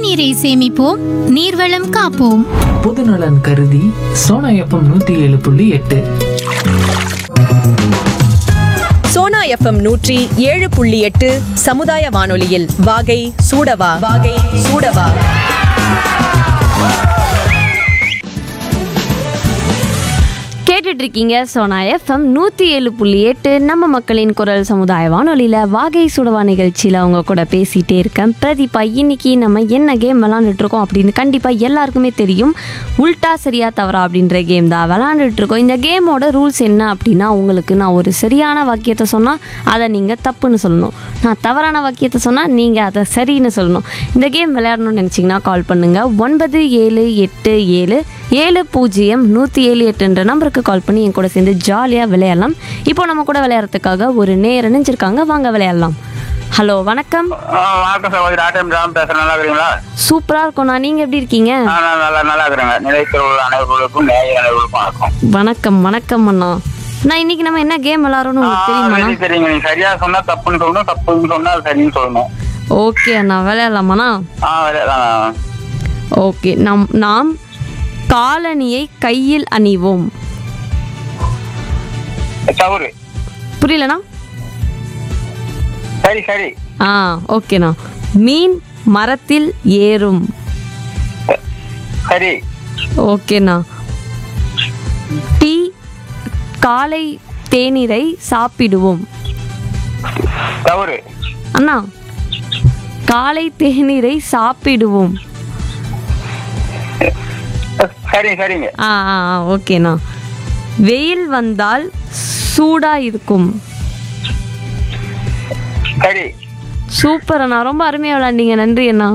நீரை சேமிப்போம் நீர்வளம் காப்போம் பொதுநலன் கருதி சோனா எஃப்எம் நூத்தி ஏழு புள்ளி எட்டு சோனா எஃப்எம் நூற்றி ஏழு புள்ளி எட்டு சமுதாய வானொலியில் வாகை சூடவா வாகை சூடவா கேட்டுட்டு இருக்கீங்க சோனா எஃப்எம் நூற்றி ஏழு புள்ளி எட்டு நம்ம மக்களின் குரல் சமுதாய வானொலியில் வாகை சுடவா நிகழ்ச்சியில் அவங்க கூட பேசிகிட்டே இருக்கேன் பிரதீபா இன்னைக்கு நம்ம என்ன கேம் விளாண்டுட்டு இருக்கோம் அப்படின்னு கண்டிப்பாக எல்லாருக்குமே தெரியும் உல்டா சரியா தவறா அப்படின்ற கேம் தான் விளாண்டுட்டு இருக்கோம் இந்த கேமோட ரூல்ஸ் என்ன அப்படின்னா உங்களுக்கு நான் ஒரு சரியான வாக்கியத்தை சொன்னால் அதை நீங்கள் தப்புன்னு சொல்லணும் நான் தவறான வாக்கியத்தை சொன்னால் நீங்கள் அதை சரின்னு சொல்லணும் இந்த கேம் விளையாடணும்னு நினச்சிங்கன்னா கால் பண்ணுங்கள் ஒன்பது ஏழு எட்டு ஏழு ஏழு பூஜ்ஜியம் நூற்றி ஏழு எட்டுன்ற நம்பருக்கு கால் பண்ணி என் கூட சேர்ந்து ஜாலியாக விளையாடலாம் இப்போ நம்ம கூட விளையாடுறதுக்காக ஒரு நேரம் நினைச்சிருக்காங்க வாங்க விளையாடலாம் ஹலோ வணக்கம் ஆ, வணக்கம் சகோதரி ஆட்டம் ராம் பேசுறேன் நல்லா இருக்கிறீங்களா சூப்பராக இருக்கோண்ணா நீங்கள் எப்படி இருக்கீங்க ஆ, நான் நல்லா நல்லா இருக்கிறேங்க நிலையத்தில் உள்ள அனைவர்களுக்கும் நேய அனைவர்களுக்கும் வணக்கம் வணக்கம் வணக்கம் அண்ணா நான் இன்னைக்கு நம்ம என்ன கேம் விளாட்றோன்னு ஆ, உங்களுக்கு தெரியுமாண்ணா சரி சரிங்க நீங்க சரியா சொன்னா தப்புன்னு சொல்லணும் தப்புன்னு சொன்னா அது சரின்னு சொல்லணும் ஓகே அண்ணா விளையாடலாமாண்ணா ஆ விளையாடலாம் ஓகே நம் நாம் காலணியை கையில் அணிவோம் தவறு புரியலண்ணா சரி சரி ஆ ஓகேண்ணா மீன் மரத்தில் ஏறும் சரி ஓகேண்ணா டீ காலை தேநீரை சாப்பிடுவோம் தவறு அண்ணா காலை தேநீரை சாப்பிடுவோம் சரி சரிங்க ஆ ஆ ஆ, ஓகேண்ணா வெயில் வந்தால் சூடா இருக்கும் சரி சூப்பர் அண்ணா ரொம்ப அருமையாக விளாண்டீங்க நன்றி அண்ணா